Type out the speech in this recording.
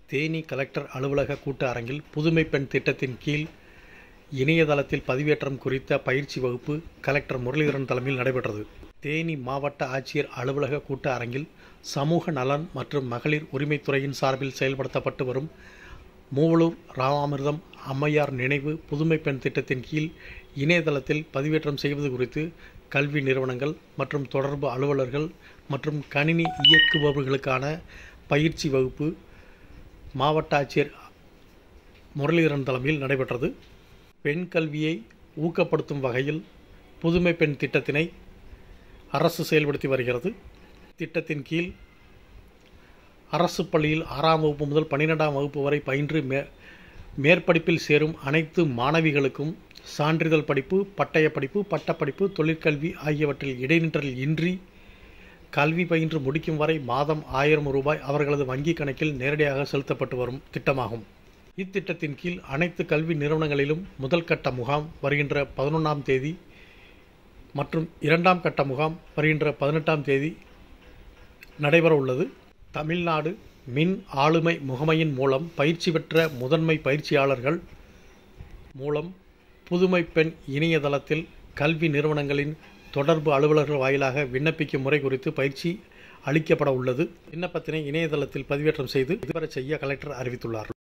Theni collector அலுவலக கூட்ட அரங்கில் புதுமை பெண் திட்டத்தின் கீழ் இணையதளத்தில் பதிவேற்றம் குறித்த பயிற்சி வகுப்பு கலெக்டர் முரளிதரன் தலைமையில் நடைபெற்றது தேனி மாவட்ட ஆட்சியர் அலுவலக கூட்ட அரங்கில் சமூக நலன் மற்றும் மகளிர் உரிமைத்துறையின் சார்பில் செயல்படுத்தப்பட்டு வரும் மூவலூர் ராமாமிர்தம் அம்மையார் நினைவு புதுமை பெண் திட்டத்தின் கீழ் இணையதளத்தில் பதிவேற்றம் செய்வது குறித்து கல்வி நிறுவனங்கள் மற்றும் தொடர்பு அலுவலர்கள் மற்றும் கணினி இயக்குபவர்களுக்கான பயிற்சி வகுப்பு மாவட்ட ஆட்சியர் முரளிதரன் தலைமையில் நடைபெற்றது பெண் கல்வியை ஊக்கப்படுத்தும் வகையில் புதுமை பெண் திட்டத்தினை அரசு செயல்படுத்தி வருகிறது திட்டத்தின் கீழ் அரசு பள்ளியில் ஆறாம் வகுப்பு முதல் பன்னிரெண்டாம் வகுப்பு வரை பயின்று மே மேற்படிப்பில் சேரும் அனைத்து மாணவிகளுக்கும் சான்றிதழ் படிப்பு பட்டய படிப்பு பட்டப்படிப்பு தொழிற்கல்வி ஆகியவற்றில் இடைநிற்றல் இன்றி கல்வி பயின்று முடிக்கும் வரை மாதம் ஆயிரம் ரூபாய் அவர்களது வங்கிக் கணக்கில் நேரடியாக செலுத்தப்பட்டு வரும் திட்டமாகும் இத்திட்டத்தின் கீழ் அனைத்து கல்வி நிறுவனங்களிலும் முதல் கட்ட முகாம் வருகின்ற பதினொன்றாம் தேதி மற்றும் இரண்டாம் கட்ட முகாம் வருகின்ற பதினெட்டாம் தேதி நடைபெற உள்ளது தமிழ்நாடு மின் ஆளுமை முகமையின் மூலம் பயிற்சி பெற்ற முதன்மை பயிற்சியாளர்கள் மூலம் புதுமை பெண் இணையதளத்தில் கல்வி நிறுவனங்களின் தொடர்பு அலுவலர்கள் வாயிலாக விண்ணப்பிக்கும் முறை குறித்து பயிற்சி அளிக்கப்பட உள்ளது விண்ணப்பத்தினை இணையதளத்தில் பதிவேற்றம் செய்து இதுவரை செய்ய கலெக்டர் அறிவித்துள்ளார்